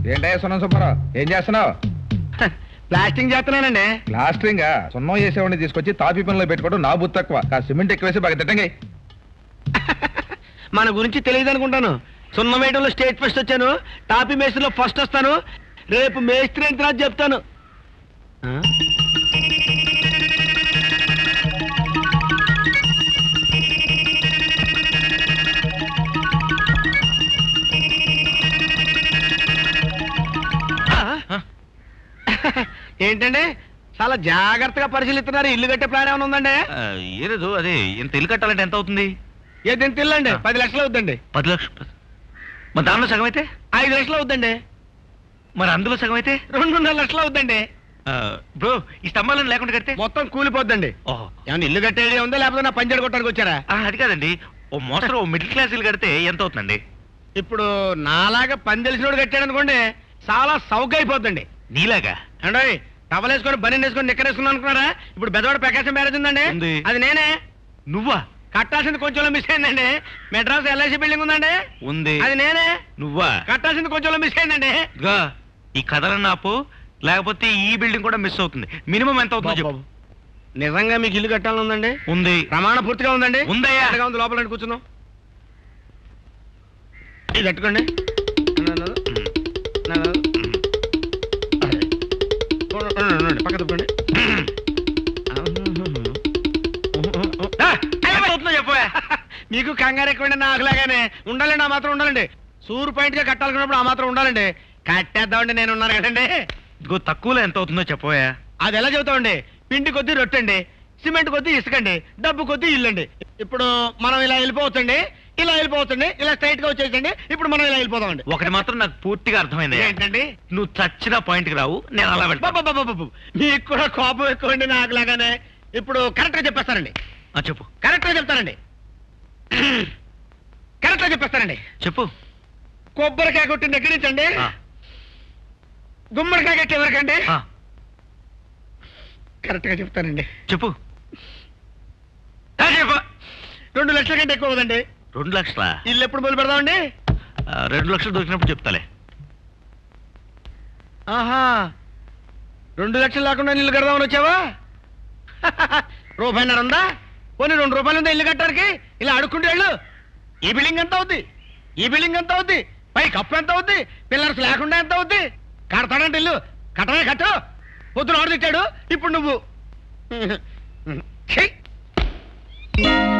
ఏంటయ్యా సున్నం సుబ్బారావు ఏం చేస్తున్నావు ప్లాస్టింగ్ చేస్తున్నానండి ప్లాస్టరింగ్ సున్నం చేసేవాడిని తీసుకొచ్చి తాపి పనిలో పెట్టుకోవడం నా బుద్ధి తక్కువ ఆ సిమెంట్ ఎక్కువేసి బాగా తిట్టంగా మన గురించి తెలియదు అనుకుంటాను సున్నం వేయడంలో స్టేట్ ఫస్ట్ వచ్చాను టాపీ మేస్త్రిలో ఫస్ట్ వస్తాను రేపు మేస్త్రి ఎంత రాదు చెప్తాను ఆ? ఆ? ఏంటండి చాలా జాగ్రత్తగా పరిశీలిస్తున్నారు ఇల్లు కట్టే ప్లాన్ ఏమైనా ఉందండి ఆ, ఏలేదు అదే ఇంత ఇల్లు కట్టాలంటే ఎంత అవుతుంది ఏది ఎంత ఇల్లు అండి పది లక్షలు అవుద్దండి పది లక్షలు మరి దానిలో సగం అయితే ఐదు లక్షలు అవుద్దండి మరి అందులో సగం అయితే రెండున్నర లక్షలు అవుద్దండి బ్రో ఈ స్తంభాలను లేకుండా కడితే మొత్తం కూలిపోద్దండి ఓహో ఏమన్నా ఇల్లు కట్టేది ఉందా లేకపోతే నా పంచడి కొట్టడానికి వచ్చారా ఆ, అది కాదండి ఓ మోస్తరు ఓ మిడిల్ క్లాస్ ఇల్లు కడితే ఎంత అవుతుందండి ఇప్పుడు నాలాగా పని తెలిసినోడు కట్టాడు అనుకోండి చాలా సౌక అయిపోద్దండి నీలాగా అంటే టవల్ వేసుకొని బని వేసుకొని నిక్కర్ వేసుకున్నాను అనుకున్నారా ఇప్పుడు బెదవాడ ప్రకాశం మ్యారేజ్ ఉందండి ఉంది. అది నేనే నువ్వా కట్టాల్సింది కొంచెంలో మిస్ అయిందండి మెడ్రాస్ ఎల్ఐసి బిల్డింగ్ ఉందండి ఉంది అది నేనే నువ్వా కట్టాల్సింది కొంచెంలో మిస్ అయిందండి ఇదిగో, ఈ కథలన్న ఆపు లేకపోతే ఈ బిల్డింగ్ కూడా మిస్ అవుతుంది మినిమం ఎంత అవుతుందో చెప్పు నిజంగా మీకు ఇల్లు కట్టాలని ఉందండి ఉంది ప్రమాణ పూర్తిగా ఉందండి ఉందయ్యా. ఎంతగా ఉంది లోపల రండి కూర్చుందాం ఇది కట్టుకోండి నన్ను- నన్ను- అదే. ఉండండి, ఉండండి, ఉండండి, పక్క తిప్పండి ఆ, ఎంత అవుతుందో చెప్పవా మీకు కంగారు ఎక్కువండి నాకులాగానే ఉండాలండి ఆ మాత్రం ఉండాలండి సూరు పాయింట్ గా కట్టాలనుకున్నప్పుడు ఆ మాత్రం ఉండాలండి కట్టేద్దామండి నేను ఉన్నాను కదండి ఇదిగో తక్కువలో ఎంత అవుతుందో చెప్పవా అది ఎలా చెబుతామండి పిండి కొద్దీ రొట్టండి సిమెంట్ కొద్దీ ఇసుకండి డబ్బు కొద్దీ ఇల్లండి ఇప్పుడు మనం ఇలా వెళ్ళిపోవచ్చండి ఇలా వెళ్ళిపోవచ్చండి ఇలా స్ట్రైట్ గా వచ్చేసండి ఇప్పుడు మనం ఇలా వెళ్ళిపోదామండి ఒకటి మాత్రం నాకు పూర్తిగా అర్థమైంది ఏంటండి నువ్వు చచ్చిన పాయింట్ కి రావు నేను అలా వెళ్తా బాబాబాబాబాబు. మీకు కూడా కోపం ఎక్కువండి నాకు లాగానే ఇప్పుడు కరెక్ట్ గా చెప్పేస్తానండి ఆ, చెప్పు కరెక్ట్ గా చెప్తానండి కరెక్ట్ గా చెప్పేస్తానండి చెప్పు కొబ్బరికాయ కొట్టిన దగ్గర నుంచి అండి ఆ, గుమ్మడికాయ కట్టే వరకండి ఆ, కరెక్ట్ గా చెప్తానండి చెప్పు ఆ, చెప్పు రెండు లక్షల కంటే ఎక్కువ కదండి రెండు లక్షల ఇల్లు ఎప్పుడు మొదలు పెడదామండి రెండు లక్షలు దొరికినప్పుడు చెప్తాలే ఆహా రెండు లక్షలు లేకుండా ఇల్లు కడదామని వచ్చావా రూపాయిన్నర ఉందా పోనీ రెండు రూపాయలు ఉందా ఇల్లు కట్టడానికి ఇలా అడుక్కుంటే వెళ్ళు ఈ బిల్డింగ్ ఎంత అవుద్ది ఈ బిల్డింగ్ ఎంత అవుద్ది పై కప్పు ఎంత అవుద్ది పిల్లర్స్ లేకుండా ఎంత అవుద్ది కడతాడంటే ఇల్లు కట్టనే కట్టు పొద్దున ఆడు తిట్టాడు ఇప్పుడు నువ్వు ఛీ!